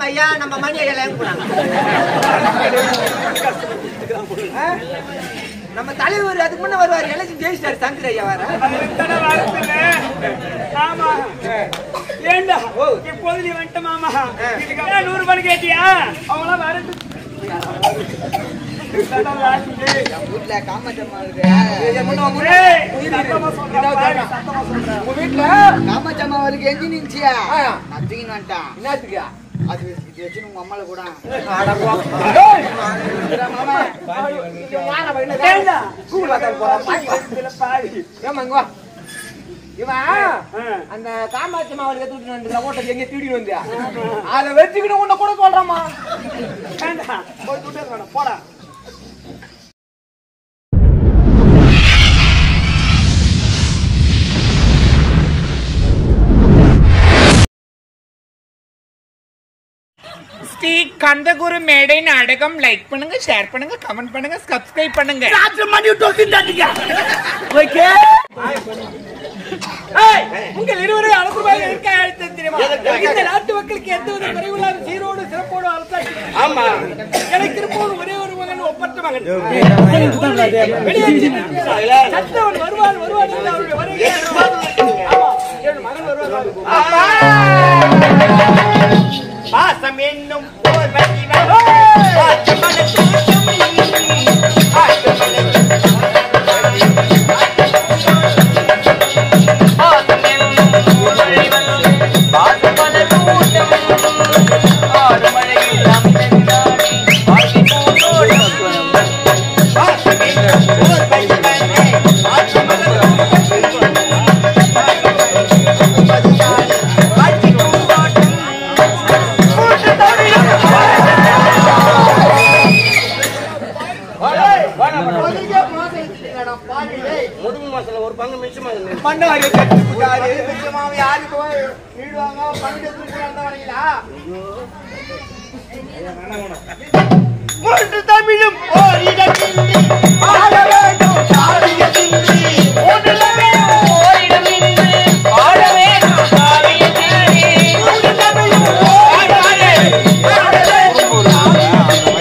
நம்ம ஐயா நம்ம மணி ஐயா லேங்க போனாங்க ஆ? நம்ம தலைவர் அதுக்கு முன்ன வருவார் எலெக்ஷன் ஜெயிச்சிட்டாரு சங்கர் ஐயா வர இத்தனை வாரத்துல, ஆமா. ஏண்டா ஓ. இப்போது நீ வந்துட்ட மாமா இதுக்கப்புறம் நூறு ரூபாய் கேட்டியா அவங்களாம் வரட்டு இத்தனை வாரத்துல. வீட்டுல காமாட்சம்மா இருக்கு ஏய், சத்தமா சொல்றா, பாரு, சத்தமா சொல்றா. உங்க வீட்டுல காமாட்சம்மா அவருக்கு எஞ்சி நின்ச்சியா ஆ. நான் தூக்கின்னு வந்துட்டான் என்னத்துக்கு அது இது வச்சு உங்க அம்மால கூட ஏண்டா? ஸ்கூல் வாத்தாடி போறான் பாய் இதுல பாரு. ஏமா இங்க வா இவன் ஆ. அந்த காமாட்சி மாவளுக்கு தூக்கிட்டு வந்து ஓட்டை எங்க தூக்கிட்டு வந்தியா அதை வச்சுக்கிட்டு உன்னை கூட சொல்றாமா ஏண்டா? போய் துட்டு வேணும், போடா ஸ்ரீ கந்தகுரு மேடை நாடகம் லைக் பண்ணுங்க ஷேர் பண்ணுங்க கமெண்ட் பண்ணுங்க சப்ஸ்கிரைப் பண்ணுங்க ஏய், உங்கள் இருவரும் அனுப்புவாக இருக்க அழைத்து தெரியுமா இந்த நாட்டு மக்களுக்கு எந்த ஒரு குறைவில்லாத சீரோடு சிறப்போடு அரசாட்சி ஆமா எனக்கு இருப்போது ஒரே ஒரு மகன் ஒப்பற்ற மகன் வெளியேற்றி சத்தவன் வருவான் வருவான் என்று அவருடைய வருகை ஆமா, என் மகன் வருவான் பாசம் என்னும் போர் வடிவம் பாசமன தூக்கம் பாசம் என்னும் போர் வடிவம் பாசமன தூக்கம் ஆடுமழையில் அமைந்தாடி ஆடி பூந்தோட்டம் பாசம் என்னும் போர் வடிவம் பாசமன ஆட்சி பூந்தோட்டம் மன்னாரி கட்டுப்பட்டாரு மூன்று தமிழும் ஓரிடமின்றி ஆட வேண்டும் காவியமின்றி மூன்று தமிழும் ஓரிடமின்றி ஆட வேண்டும் காவியமின்றி மூன்று தமிழும் ஓரிடமின்றி ஆட வேண்டும்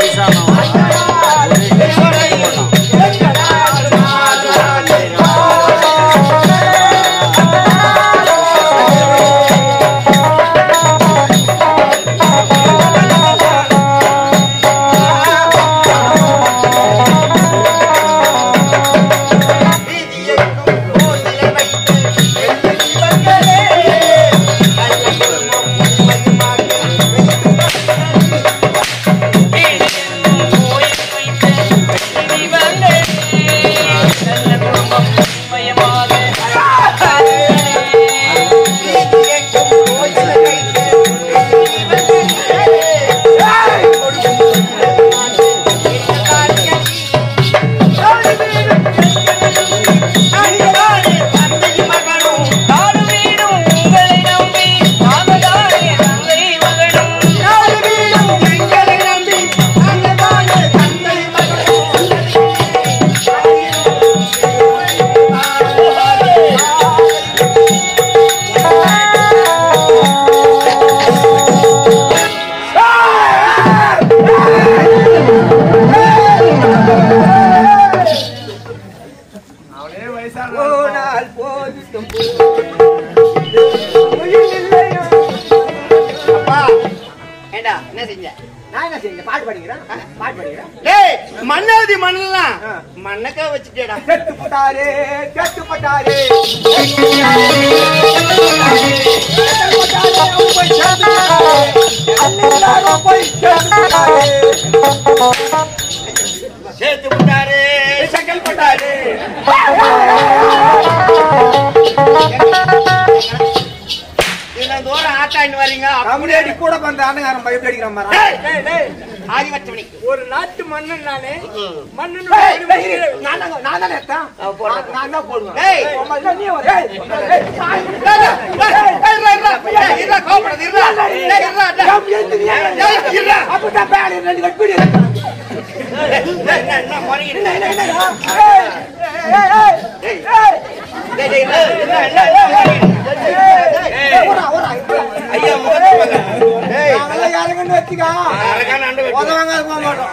போனால் போதிட்டும் ஏண்டா என்ன செஞ்ச நான் என்ன செஞ்சேன் பாட்டு படிக்கிறேன் பாட்டு படிக்கிறேன் டேய் மன்னாதி மண்ணெல்லாம் ஆ. மண்ணக்கா வச்சுட்டேடா செத்து போட்டாரு செத்து போட்டாரு சேர்த்து விட்டாரு செங்கல் போட்டாரு தினந்தோறும் ஆட்டாண்டு வரீங்க கம்யூனிட்டி கூட பண்ற அண்ணகாரம் பைப் அடிக்கிறான் பாரு டேய், டேய், டேய். ஆதி வச்சவனி ஒரு நாட்டு மன்னன் நானே மன்னன் ஏய், ஏய், ஏய், நான் தான் நான் தானே எடுத்தேன். நான் நான் தான் போடுவேன். ஏய். உம்மா, இல்ல, நீ வர. ஏய், ஏய், நான் டேய், டேய், டேய், இருடா, இருடா, டேய், இருடா, கோவப்படாத, இருடா. டேய், இருடா, டேய். கம்பி எடுத்து நீ ஏன் டேய், இருடா. அப்பதான் பேடு ரெண்டு கட் பிடி. டேய், என்ன, என்ன முறைகிட்டு? இல்ல, இல்ல, இல்ல. ஏய், ஏய், ஏய், ஏய், ஏய். டேய், டேய், என்ன, என்ன, என்ன, என்ன முறைகிட்டு? ஏய், ஏய், ஓடா, ஓடா, இப்படி. ஐயா, முகத்தை பாருங்க. டேய், நாங்கெல்லாம் இறங்கன்னு வச்சுக்கா அரக்கான அண்டை வெட்டு. உதவாங்க போக மாட்டோம்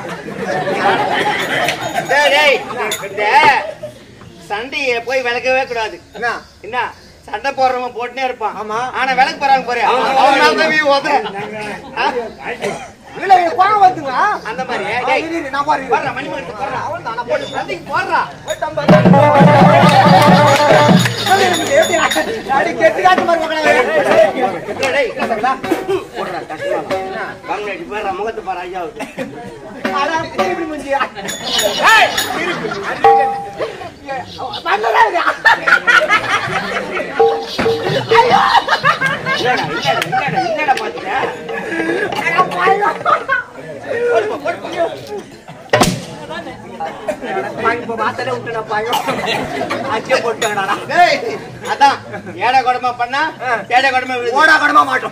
டேய், டேய், இந்த சண்டையை போய் விளக்கவே கூடாது என்ன என்ன சண்டை போடுறவன் போட்டுனே இருப்பான் ஆமா. ஆனா விளக்கு போறாங்க பாரு அவனால தான் நீ உத. ஆ? இல்ல இது கோவம் வந்துங்க அந்த மாதிரி ஆ, டேய், இரு, இரு, நான் பாரு போடுறா, மணி மணி போடுறா. அவன்தான், போடு, சண்டைக்கு போடுறா. அடி கெட்டு காட்டு மாதிரி பார்க்கறாங்க. டேய், டேய், என்ன சொல்றா? போடுறா, கஷ்டமா இருக்கு. வாங்க, இப்ப பாரு, முகத்தை பாரு, ஐயாவுக்கு. அட, திருப்பி மூஞ்சியா. ஏய், திருப்பி. பண்ணதா இது. என்னடா, என்னடா, என்னடா, என்னடா பாத்துட்ட? பாய், இப்ப வார்த்தையில விட்டுடா, பாய். அடிச்சே போட்டாங்கடா. டேய், அதான் ஏடை கொடுமை பண்ணா ஏடை கொடுமை விழுது. ஓடா கடமா மாட்டோம்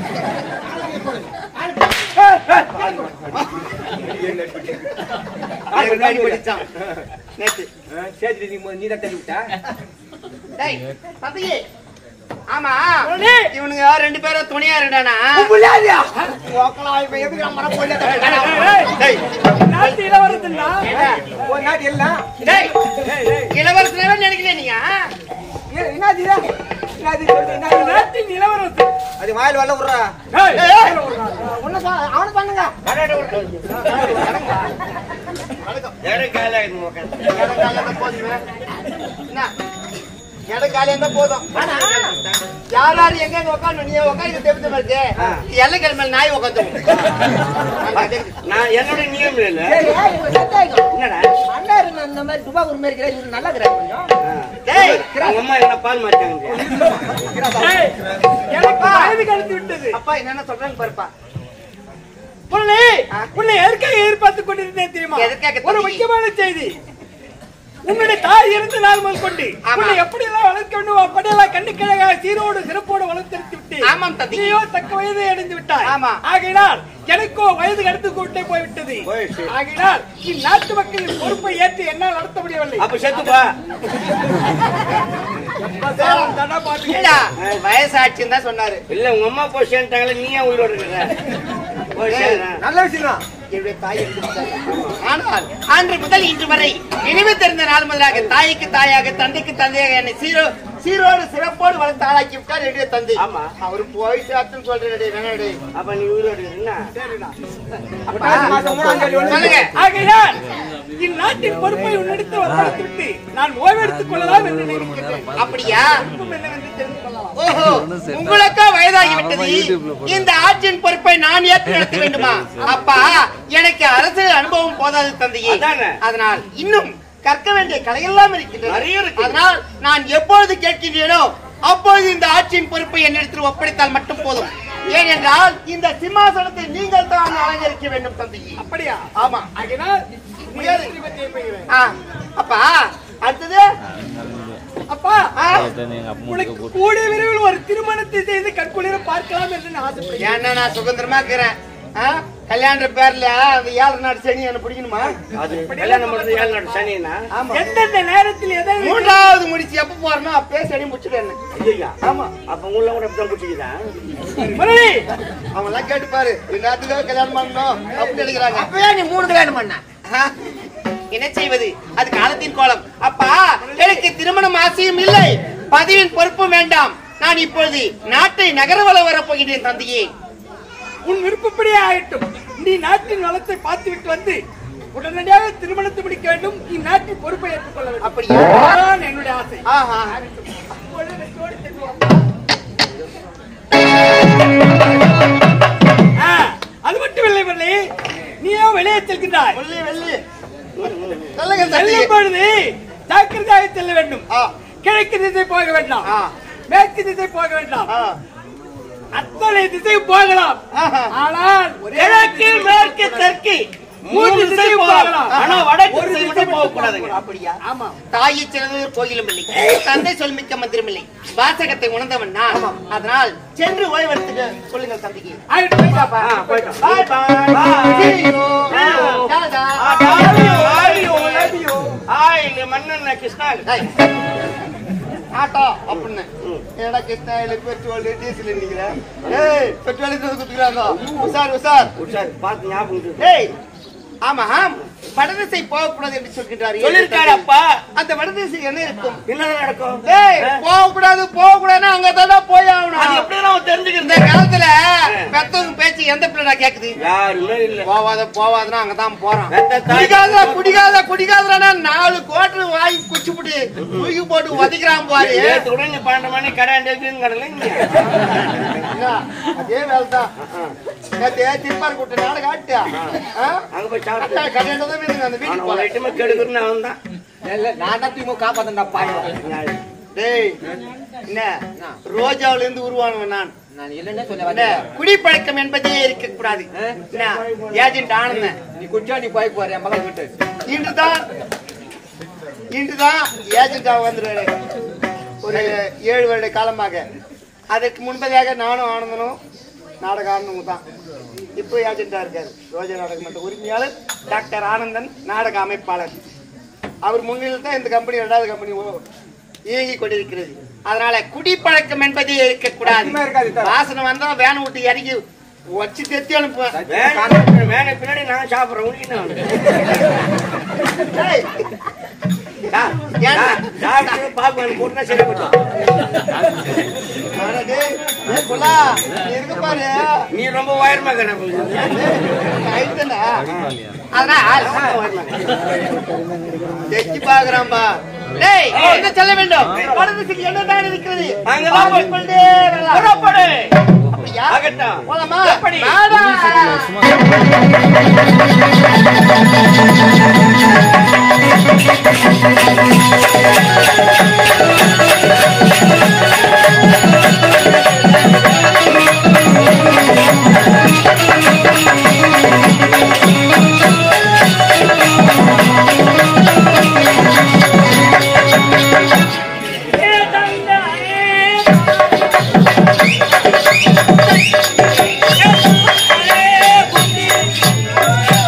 அதுக்கு முன்னாடி படிச்சான். நேத்து. சரி நீ நீ தான் தள்ளி விட்ட டேய், தம்பியே. ஆமா இவனுங்க ரெண்டு பேரும் துணையா இருந்தானா புள்ளாதியா ஓக்கலாம் இப்ப எதுக்கு நம்ம மரம் போடல டேய், நாட்டு இளவரசன்டா ஒரு நாட்டு எல்லாம் டேய், இளவரசனவே நினைக்கல நீங்க என்னது இது? என்னது சொல்றது? என்னது இது? நாட்டின் இளவரசன் அது வாயில் வல்ல விடுறா ஏய், ஒண்ணு அவனு பண்ணுங்க இடம் காலியா இருக்கு, உக்காந்து. இடம் காலியா இருந்தா போதுமே. என்ன? இடம் காலியா இருந்தா போதும் யார் யார் எங்க எங்க உட்காந்து நீ உட்காந்து தெரிஞ்ச மாதிரி எல்லை கிழமை நாய் உட்காந்து நான் என்னோட நியமம் இல்ல என்னடா அண்ணா இந்த மாதிரி துபா ஒரு மாதிரி இருக்கிற இவரு நல்லா இருக்கிறாரு கொஞ்சம் டேய் அவங்க அம்மா என்ன பால் மாட்டாங்க ஏய், எனக்கு வயது கழித்து விட்டது அப்பா என்னென்ன சொல்றாங்க பாருப்பா உன்னை உன்னை எதற்காக எதிர்பார்த்துக் கொண்டிருந்தேன் தெரியுமா எதற்காக ஒரு தம்பி? முக்கியமான செய்தி உன்னுடைய தாய் இறந்த நாள் முதல் கொண்டு ஆமா. உன்னை எப்படி எல்லாம் வளர்க்க வேண்டும் அப்படியெல்லாம் கண்ணுக்கிழகாக சீரோடு சிறப்போடு வளர்த்தெடுத்து விட்டு ஆமாம் தம்பி. நீயோ தக்க வயதை அடைந்து விட்டாய் ஆமா. ஆகையினால் எனக்கோ வயது கடந்து கொண்டே போய்விட்டது போயிடுச்சு. ஆகையினால் இந்நாட்டு மக்களின் பொறுப்பை ஏற்று என்னால் நடத்த முடியவில்லை அப்ப செத்துப்பா அதான் தானா பாத்துக்க. இல்லடா வயசாச்சுன்னு தான் சொன்னாரு இல்ல உங்க அம்மா போய் சேர்ந்துட்டாங்களே நீ ஏன் உயிரோட இருக்கிற போய் சேர்றேன் நல்ல விஷயம் தான் என்னுடைய தாய் இறந்து விட்டாங்க. ஆனால் அன்று முதல் இன்று வரை நினைவு தெரிந்த நாள் முதலாக தாய்க்கு தாயாக தந்தைக்கு தந்தையாக என்னை சீரோ சீரோடு சிறப்போடு வளர்த்து ஆளாக்கி விட்டார் என்னுடைய தந்தை ஆமா. அவரு போய் சேர்த்துன்னு சொல்றேன் வேணாடே அப்ப நீ உயிரோடு என்ன மாசம் மூணாம் தேதி ஒண்ணு சொல்லுங்க ஆகையால் இந்நாட்டின் பொறுப்பை உன்னிடத்தில் ஒப்படைத்து விட்டு நான் ஓய்வெடுத்துக் கொள்ளலாம் என்று நினைக்கின்றேன் அப்படியா இன்னும் என்னவென்று தெரிந்து கொள்ளலாம் ஓஹோ உங்களுக்கா வயதாகி விட்டது இந்த ஆட்சியின் பொறுப்பை நான் ஏற்று நடத்த வேண்டுமா அப்பா எனக்கு அரசியல் அனுபவம் போதாது தந்தையே அதானே. அதனால் இன்னும் கற்க வேண்டிய கலையெல்லாம் இருக்கின்றன நிறைய இருக்கு. அதனால் நான் எப்பொழுது கேட்கின்றேனோ அப்பொழுது இந்த ஆட்சியின் பொறுப்பை என்னிடத்தில் ஒப்படைத்தால் மட்டும் போதும் ஏனென்றால் இந்த சிம்மாசனத்தை நீங்கள் தான் அலங்கரிக்க வேண்டும் தந்தையே அப்படியா ஆமா ஆகையினால் முடியாது. முடியாது போகிறேன் ஆ, அப்பா அடுத்தது அப்பா ஆ, உனக்கு கூடிய விரைவில் ஒரு திருமணத்தை செய்து கண்குளிர பார்க்கலாம் என்று நான் ஆசைப்படுகிறேன் ஏன்னா நான் சுதந்திரமா இருக்கிறேன் ஆ? கல்யாண பேர்ல அந்த ஏழு நாடு சனி என்ன பிடிக்கணுமா அது கல்யாணம் பண்றது ஏழு நாள் சனினா ஆமா எந்தெந்த நேரத்தில் எதை மூன்றாவது முடிச்சு எப்ப போறனோ அப்பயே சனி முடிச்சுட்டேன் ஐயா ஆமா அப்ப உள்ள கூட இப்பதான் பிடிச்சிக்குதான் முரளி அவன் எல்லாம் கேட்டு பாரு எல்லாத்துக்கும் கல்யாணம் பண்ணணும் அப்படி எடுக்கிறாங்க அப்பவே நீ மூணு கல்யாணம் பண்ண ஆ? என்ன செய்வது அது காலத்தின் கோலம் அப்பா எனக்கு திருமணம் ஆசையும் இல்லை பதவியின் பொறுப்பும் வேண்டாம் நான் இப்பொழுது நாட்டை நகரவள வரப் போகின்றேன் தந்தையே உன் விருப்பப்படியே ஆகட்டும் நீ நாட்டின் வளத்தை பார்த்துவிட்டு வந்து உடனடியாக திருமணத்தை முடிக்க வேண்டும் இந்நாட்டின் பொறுப்பை ஏற்றுக்கொள்ள வேண்டும் அப்படியா? அதுதான் என்னுடைய ஆசை ஆஹா அப்பொழுது வெற்றியோடு செல்வோம். ஆ, அது மட்டும் இல்லை முரளி நீயோ வெளியே செல்கின்றாய் வெள்ளி வெள்ளி சொல்லுங்க தந்தையே செல்லும் பொழுது ஜாக்கிரதையாக செல்ல வேண்டும் ஆ, கிழக்கு திசை போக வேண்டாம் ஆ, மேற்கு திசை போக வேண்டாம் ஆ. அத்தனை திசை போகலாம் ஆஹா. ஆனால் கிழக்கு மேற்கு தெற்கு மூன்று திசை போகலாம் ஆனா வடக்கு ஒரு திசை திசை மட்டும் போக மட்டும் கூடாதுங்க அப்படியா ஆமா தாயை சிறந்த கோயிலும் இல்லை தந்தை சொல் மிக்க மந்திரம் இல்லை வாசகத்தை உணர்ந்தவன் நான் அதனால் சென்று ஓய்வெடுத்துக்க சொல்லுங்கள் தந்தைக்கு ஆயிட்டு போய் பாப்பா. ஆ, போயிட்டோம். Bye bye. See you. Tata. Ah, love you, love you, love you. ஆ, இங்க மன்னன் கிருஷ்ணா டேய். ஆட்டோ அப்படின்னு ஏடா கிருஷ்ணாயில பெட்ரோல் டீசல் நிக்கிற ஏய் பெட்ரோல் குத்துக்கிறாங்க உசார் உசார் உஷார், பார்த்து ஞாபகம் இருக்கு. ஏய் ஆமா வடதிசை போகக்கூடாது என்று சொல்கின்றார் சொல்லிருக்காரு அப்பா. அந்த வடதிசை என்ன இருக்கும் என்னதான் நடக்கும்? ஏய் போகக்கூடாது போகக்கூடாதுன்னா அங்க தான் போய் அது ஆகணும் எப்படிதான் அவன் இந்த தெரிஞ்சுக்கிறது? காலத்துல பெத்தவங்க பேச்சு எந்த பிள்ளைடா கேக்குது யாருமே இல்ல. போவாத போவாதுன்னா அங்கதான் போறான் பெத்த தாய் குடிக்காத குடிக்காத குடிக்காதனா நாலு கோட்டு வாங்கி குச்சிப்புட்டு தூக்கி போட்டு உதைக்கிறான் பாரு நேத்து கூட நீ பன்னெண்டு மணி கடை அண்டியதுன்னு கடலை நீ. என்ன, அதே வேலைதான் நேத்து திருப்பார் கூட்ட நாடு காட்டியா அங்க போய் சாப்பிட்டு கடையில தான் வீடுங்க அந்த ஆனா வீட்டுக்கு ஒரு போல ஐட்டமே கெடுக்குறேன்னு அவன் தான். நான் தான் திமுக காப்பாத்தண்டா பாய் டேய் என்ன ரோஜாவில இருந்து உருவானவன் நான் நான் இல்லைன்னே சொல்ல என்ன வரேன் குடிப்பழக்கம் என்பதே இருக்க கூடாது என்ன ஏஜென்ட் ஆனந்தன் நீ குடிச்சா நீ போய் போற என் மகள் விட்டு இன்றுதான் இன்றுதான் ஏஜென்டா வந்துருவாரு ஒரு ஏழு வருட காலமாக அதற்கு முன்பதாக நானும் ஆனந்தனும் நாடக ஆனந்தமும் தான் இப்போ ஏஜென்டா இருக்காரு ரோஜா நாடக மன்ற உரிமையாளர் டாக்டர் ஆனந்தன் நாடக அமைப்பாளர் அவர் முன்னிலையில் தான் இந்த கம்பெனி ரெண்டாவது கம்பெனி இயங்கி கொண்டிருக்கிறது அதனால குடிப்பழக்கம் என்பதே இருக்கக்கூடாது சத்தியமா இருக்காது சார். வாசனை வந்தா வேன் விட்டு இறங்கி வச்சு தெத்தி அனுப்புவேன் வேணாம், வேணாம், பின்னாடி நான் சாப்பிடுறேன் உனக்கு என்ன வேணும்? ஏய், டா, ஏன்டா? டா, சாப்பிட்டு பாப்கார்ன் போட்டுனா சரியா போயிடும். அட டேய், ஏய் புள்ளா, நீ இருக்க பாரு. நீ ரொம்ப உயரமா கடை height தானே? அதனால் எட்டி பார்க்கறான்பா. டேய், எங்க செல்ல வேண்டும்? வடதிசைக்கு என்னதான் இருக்கிறது? அங்கதான் போய் கொண்டே வரலாம். புறப்படு. அப்படியா? ஆகட்டும். போலாமா? எப்படி? வாடா. ஏ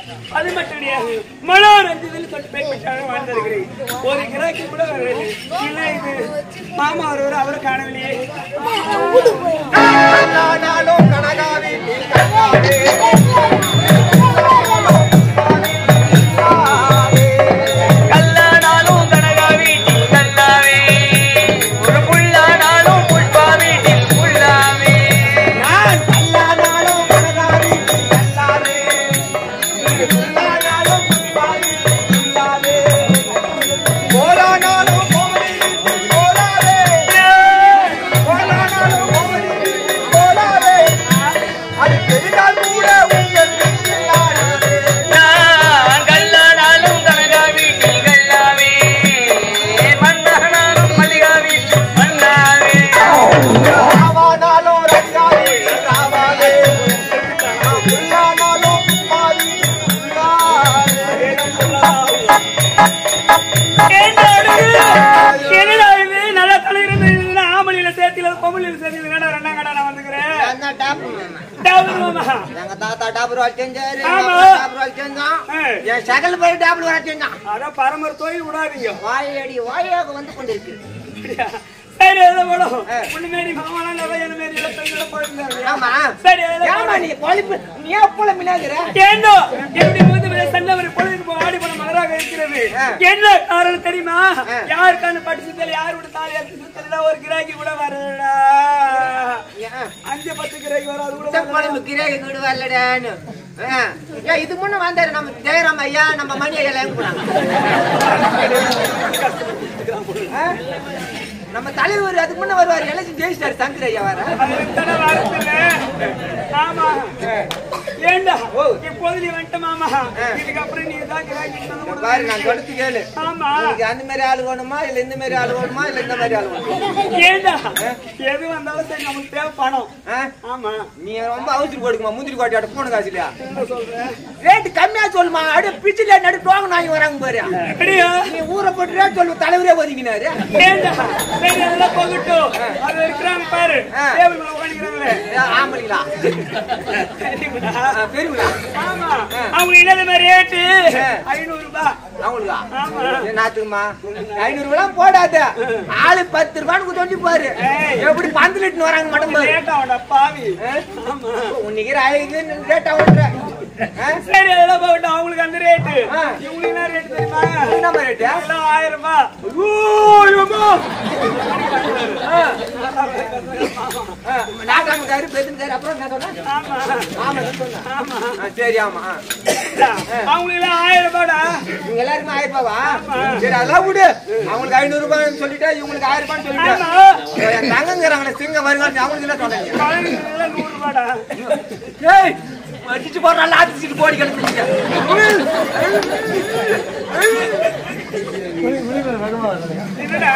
அது மட்டும் கிடையாது மனோரஞ்சத்தில் தொட்டு பெற்றாக வாழ்ந்திருக்கிறேன் ஒரு கிராக்கி கூட வரவில்லை இல்லை இது மாமா ஒருவர் அவரை காணவில்லையே நானாலும் கனகாவி கல்லானாலும் கனகாவி கல்லாவே ஒரு புல்லானாலும் புஷ்பா வீட்டில் புல்லாவே நான் கல்லானாலும் கனகாவி கல்லாவே நீ புல்லானாலும் புல்லாவே புல்லாவே போரானாலும் கோமதி போராவே போரானாலும் கோமதி போராவே அது பெரிதால் கூட உங்கள் வீட்டில் ஆடாதே. நான் கல்லானாலும் கனகா வீட்டில் கல்லாவே மன்னானாலும் மல்லிகா வீட்டில் மன்னாவே ராவானாலும் ரங்காவே ராவாவே புல்லானாலும் பாவி புல்லாவே என்னடா இது நல்லா தலையிறது இதுன்னா ஆமலியில சேர்த்தில பொம்பளையில சேர்த்தில என்னடா ரெண்டாம் கடை நான் வந்துக்கிறேன் அதான் டாப்பு மாமா. டாபர் மாமா எங்க தாத்தா டாபர் வால் செஞ்சாரு ஆமா. டாபர் வால் செஞ்சான் ஆ. என் சகல பேர் டாபர் வால் செஞ்சான் அதான் பரமர் தொழில் விடாதீங்க வாயடி வாயாக வந்து கொண்டிருக்கு அப்படியா? சரி எதை போடும் உன்னை மாரி மாமாலாம் நிறைய என்ன மாரி எல்லாம் பெண்களை போயிருந்தாங்க ஆமா சரி எதை ஏமா போடும்? நீ பொழிப்பு நீ எப்போல மினாகிற ஏண்டோ எப்படி வந்து சன்னவர் பொழுது போ ஆடி போன மலராக இருக்கிறது என்ன காரணம் தெரியுமா யாருக்கான படிச்சதில்ல யார் விட தாலி தெரியல ஒரு கிராக்கி கூட வரலடா அஞ்சு பத்து கிராக்கி வர அது கூட வரல. பொழிப்பு கிரேக வீடு வரலடான்னு ஏன் இதுக்கு முன்ன வந்தாரு நம்ம ஜெயராம் ஐயா நம்ம மணி ஐயா எங்க போனாங்க ஆ? நம்ம தலைவர் அதுக்கு முன்ன வருவார் எலெக்ஷன் ஜெயிச்சிட்டாரு சங்கர் ஐயா வர அது இத்தனை வாரத்துல. ஆமா ஏண்டா இப்போது நீ வந்துட்ட மாமா இதுக்கப்புறம் நீ தான் கிராக்கி தந்து கொடு. பாரு நான் தொடர்ந்து கேளு ஆமா உனக்கு அந்த மாதிரி ஆள் வேணுமா இல்ல இந்த மாதிரி ஆள் வேணுமா இல்ல இந்த மாதிரி ஆள் வேணுமா ஏண்டா எது வந்தாலும் சரி நமக்கு தேவை பணம் ஆ? ஆமா நீ ரொம்ப அவசரம் போடுக்குமா முந்திரி கோட்டையோட போன காசு இல்லையா என்ன சொல்ற ரேட்டு கம்மியா சொல்லுமா அப்படியே பிச்சுல நடு டோங்க நாய் வராங்க பாரு அப்படியா நீ ஊரை போட்டு ரேட் சொல்லு தலைவரே ஒதுங்கினாரு ஏண்டா சரி அதெல்லாம் போகட்டும் அது இருக்கிறாங்க பாரு ஆ. டேபிள் மேல உட்காந்துக்கிறாங்களே ஆம்பளைங்களா சரிங்களா? பெருங்களா ஆமா அவங்க என்னது ரேட்டு ஆ. ஐநூறு ரூபாய் அவங்களுக்கா ஆமா. நாத்துக்குமா ஐநூறு ரூபாய் போடாத ஆளு பத்து ரூபான்னு சொல்லி பாரு ஏய். எப்படி பந்து இட்டுன்னு வராங்க மட்டும் பாரு லேட் ஆகும்டா பாவி ஆமா உன்னைக்கு அழகு ரேட்டா ஓட்டுற சரி அதெல்லாம் போகட்டும் அவங்களுக்கு அந்த ரேட்டு ஆ. இவங்களுக்கு என்ன ரேட்டு தெரியுமா என்ன ரேட்டு எல்லாம் ஆயிரம் ரூபாய் நாட்டாமக்காரு பெருந்தாரு அப்புறம் என்ன சொன்ன ஆமா ஆமா சொன்ன ஆ, சரி ஆமா ஆ. அவங்களுக்கு எல்லாம் ஆயிரம் ரூபாடா இவங்க எல்லாருமே ஆயிரம் ரூபாவா சரி அதெல்லாம் விடு அவங்களுக்கு ஐநூறு ரூபாய்னு சொல்லிட்டு இவங்களுக்கு ஆயிரம் ரூபாய்னு சொல்லிட்டு ஆமா என் தங்கங்கிறாங்களே சிங்க வருங்க அவங்களுக்கு என்ன சொன்னீங்க பதினஞ்சு எல்லாம் நூறு ரூபாடா ஏய் அடிச்சு போடுறாள் ஆத்திச்சிட்டு போடி கிடக்குறீங்க என்னடா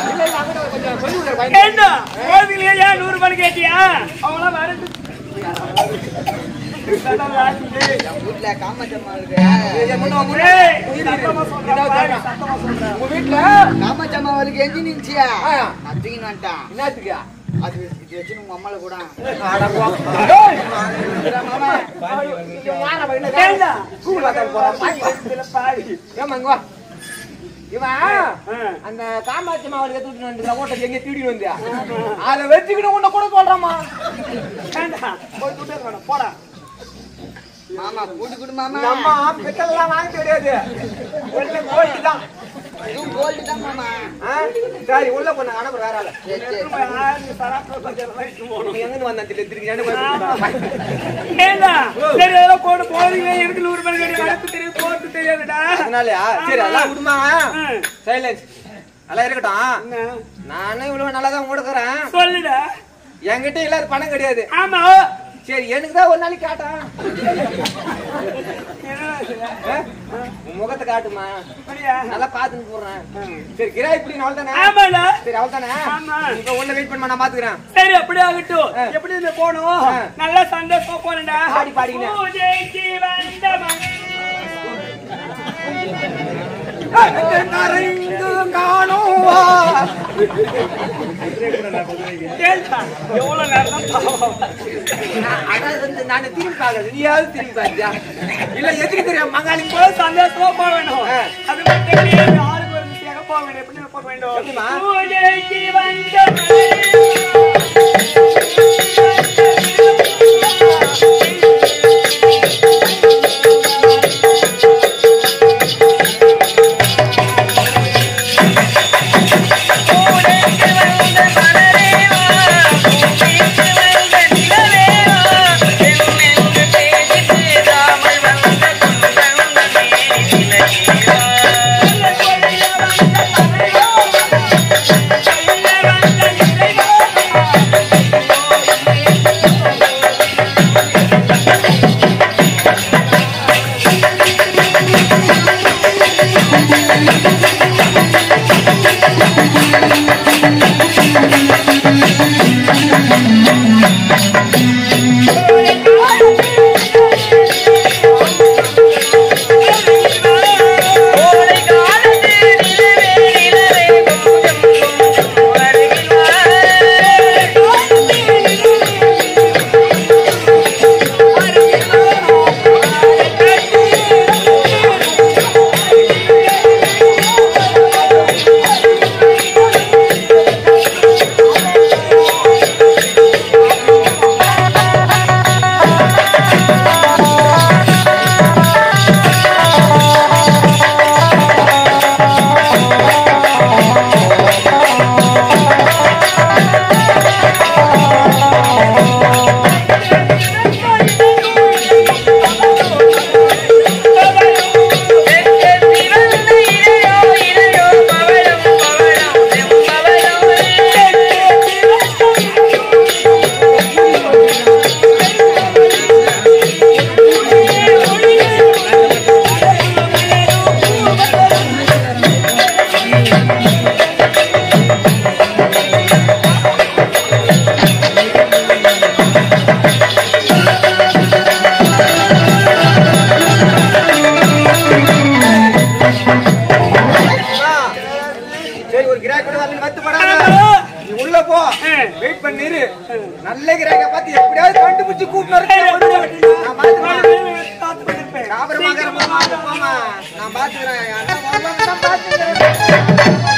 ஏண்டா கோவிலே ஏன் நூறு ரூபாய் கேட்டியா அவங்களாம் வரட்டு வீட்டுல காமாட்சம்மா இருக்கு ஏய், சத்தமா சொல்றா, பாரு, சத்தமா சொல்றா. உங்க வீட்டுல காமாட்சம்மா அவளுக்கு எஞ்சி நின்ச்சியா ஆ, அத்தின்னு வந்துட்டான் என்னத்துக்கு அது இது வச்சு உங்க அம்மால கூட அட போ. ஏண்டா? ஸ்கூல் வாத்தாடி போறான். பாய் வா. இதுல பாரு. ஏம்மா, இங்க வா. இவன் அந்த காமாட்சி மாவளுக்கு தூக்கிட்டு வந்து ஓட்டை எங்க தீடி வந்தியா அதை வச்சுக்கிட்டு உன்னை கூட சொல்றாமா ஏண்டா? போய் துட்டு வேணும், போடா மாமா கூட்டு குடு மாமா நம்ம பித்தெல்லாம் வாங்க தெரியாது உள்ள கோல்டு தான் இதுவும் கோல்டு தான் மாமா ஆ? சரி உள்ள போன அனுப்புற வேற ஆளு சரி, சரி. திரும்ப ஆயிரத்தி சராசரி பட்ஜெட் வரைக்கும் போகணும். நீ எங்க வந்தா திருப்பி திருப்பி ஏண்டா? சரி, அதெல்லாம் போட்டு போறீங்க, எனக்கு நூறு ரூபாய் கேட்டு நடத்து தெரியும், போட்டு தெரியாதுடா. அதனாலயா சரி அதெல்லாம் விடுமா ம். சைலன்ஸ் அதெல்லாம் இருக்கட்டும் என்ன? நானும் இவ்வளவு நல்லா தான் கொடுக்குறேன் சொல்லுடா என்கிட்ட எல்லாரும் பணம் கிடையாது ஆமா சரி எனக்கு தான் ஒரு நாளைக்கு காட்டா என்னடா இது? ஆ? உன் முகத்தை காட்டுமா அப்படியா? நல்லா பாத்துன்னு போடுறேன் சரி கிரா இப்படி அவள் தானே ஆமாடா. சரி அவள் தானே ஆமா. இப்ப உள்ள வெயிட் பண்ண நான் பாத்துக்கிறேன் சரி அப்படியே ஆகட்டும் எப்படி இந்த போகணும் ஆ. நல்லா சந்தோஷமா போனடா ஆடி பாடிக்கினேன். பூஜைக்கு வந்த மகன் கரைந்து காணும் கேளுடா, எவ்வளவு நேரம் தான் பாவம். அதான் வந்து நான் திரும்பி பார்க்கறது நீயாவது திரும்பி பார்த்தியா இல்ல எதுக்கு தெரியும் மகாலிங்க இப்போ சந்தோஷமா போக வேணும் அது மட்டும் கிடையாது, ஆளுக்கு ஒரு திசையாக போக வேண்டும் எப்படி போக வேண்டும் எப்படிம்மா? பூஜைக்கு வந்த சரி ஒரு கிராக் கூட வந்து வந்து போடாத நீ உள்ள போ வெயிட் பண்ணிரு நல்ல கிராக்க பார்த்து எப்படியாவது கண்டுபிடிச்சு கூப்பிட்டு நான் பாத்துக்கிறேன் காபரமாக போமா நான் பாத்துக்கிறேன் அண்ணா வருவாங்க, நான் பாத்துக்கிறேன்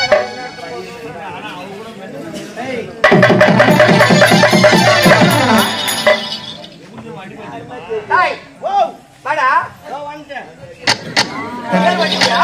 டேய், ஓ, வாடா. இதோ வந்துட்டேன். எங்க வந்துட்டியா?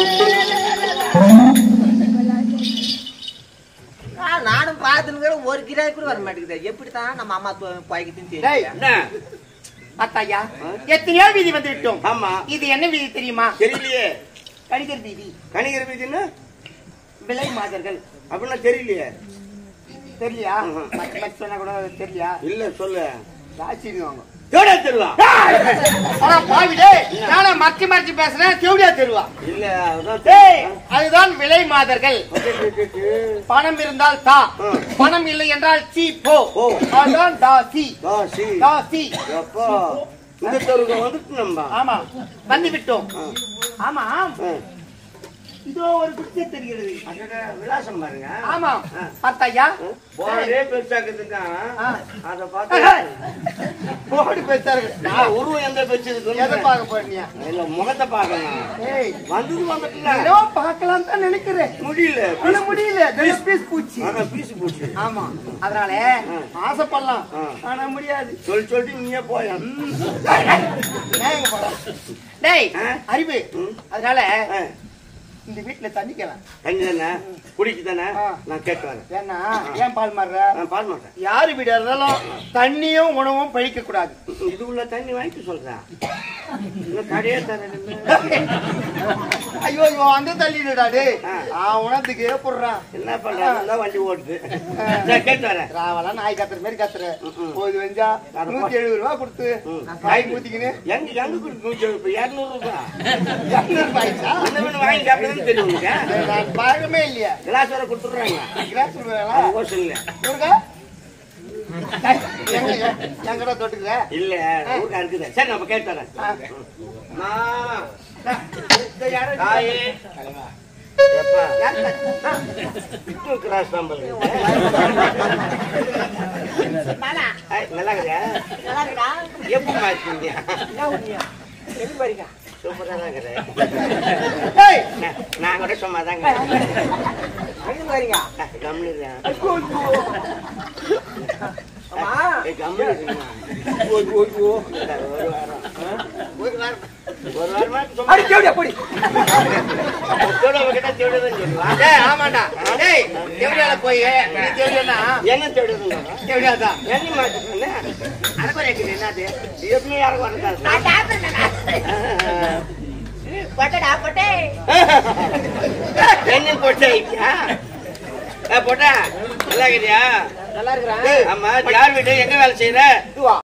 ஆ, நானும் பார்த்துன்னு ஒரு கிராய் கூட வர மாட்டேங்குது எப்படித்தான் நம்ம அம்மா பாய்க்குதுன்னு டேய், தெரியல என்ன அத்தாயா எத்தனையோ வீதி வந்து விட்டோம் ஆமா இது என்ன வீதி தெரியுமா தெரியலையே கடிகர் வீதி கணிகர் வீதின்னு விலை மாதர்கள் அப்படின்னா தெரியலையே தெரியலையா ம்ஹும். மற்ற மற்ற சொன்னா கூட தெரியலையா இல்ல சொல்லு ராசிடுவாங்க தேடா தெருவா ஆனா பாவிடே நானே மறைச்சு மறைச்சு பேசுறேன் தேவடியா தெருவா இல்ல அதான் டேய் அதுதான் விலை மாதர்கள் பணம் இருந்தால் தா ம். பணம் இல்லை என்றால் சீ போ போ. அதுதான் தாசி தாசி தாசி அப்பா இந்த தெருவுக்கு வந்துட்டு நம்ம ஆமா வந்து விட்டோம் ஆ. ஆமா ஆ. இதோ ஒரு குடிசை தெரிகிறது அடடா, விலாசம் பாருங்க ஆமா ஆ. பார்த்தாயா போனே பெருசாக்குதுங்க ஆ. அத பார்த்து போடு பெருசா இருக்கு நான் உருவம் எந்த பெருசு எதை இருக்குன்னு பார்க்க போறீங்க இல்ல முகத்தை பார்க்கணும் ஏய் வந்தது வந்துட்டுல ஏதோ பார்க்கலாம் தான் நினைக்கிறேன் முடியல ஆனா முடியல பீஸ் பீஸ் பூச்சி அதான் பீசு போச்சு ஆமா அதனால ஆசைப்படலாம் ஆ. ஆனா முடியாது சொல்லி சொல்லிட்டு நீயே போயா ஏன் இங்க போற? டேய் ஆ? அறிவு அதனால ஆ. இந்த வீட்டுல தண்ணிக்கலாம் தண்ணி தானே குடிக்கு தானே ஆ. நான் கேட்டு வரேன் ஏன்னா ஏன் பால் மாறுற நான் பாட மாட்டேன் யாரு வீடு இருந்தாலும் தண்ணியும் உணவும் பழிக்க கூடாது இது உள்ள தண்ணி வாங்கிட்டு சொல்றேன் இன்னும் கடையே தரேன் ஐயோ இவன் வந்து தள்ளிடுடா டேய் ஆ. ஆ உணத்துக்கு ஏற்படுறான் என்ன பண்றாங்க வண்டி ஓடுது நான் கேட்டு வரேன் ராவலா நாய் கத்துற மாதிரி கத்துற ம். போது வெஞ்சா அட நூத்தி எழுபது ரூபா கொடுத்து ம். காய் ஊத்திக்கின்னு எங்க எங்க கொடுத்து நூற்றி எழுபது இரநூறு ரூபாய் இரநூறு ரூபாய்ச்சா அந்த பண்ண வாங்கி சாப்பிட்டதுன்னு தெரியும் உங்களுக்கு நான் பழக்கமே இல்லையா கிளாஸ் வர கொடுத்துட்றாங்க கிராஸ் ரூபாயா அது கோஷன்ல கொடுங்க எங்க எங்கடா தொட்டுக்கிற இல்ல ஊருக்கா இருக்குது சரி நம்ம கேட்டு வரேன் ஆ. மாமா இந்த யாரோ தாயே எப்பா கிராஸ் நம்பர் நல்லா இருக்கிறியா நல்லா இருக்கா எப்போ மாற்றிங்க என்ன உண்மையா எப்படி வரீங்க சூப்பரா தான் இருக்கிறேன் நான்- நான் கூட சும்மா தாங்க எங்க வரீங்க கம்மிடுறேன் அம்மா கம்மிடு ஒரு வாரம் ஒரு வாரம் ஒரு வாரமா சும்மா அடி தேவடியா போடி தேவடியா கிட்ட தேவடியா தான் சொல்லுவான் டேய் ஆமாண்டா டேய் தேவடியால போய் நீ தேவடியானா என்ன தேவடியா தேவடியா தான் என்ன மாற்றிக்கணும் அரைக்குறை என்னது எப்படி யாரும் வரக்கூடாது பொட்டடா பொட்டே என்ன போட்டா போட்டா நல்லா இருக்கிறியா நல்லா இருக்கிறேன் ஆமா யார் வீட்டு எங்க வேலை செய்யற இதுவா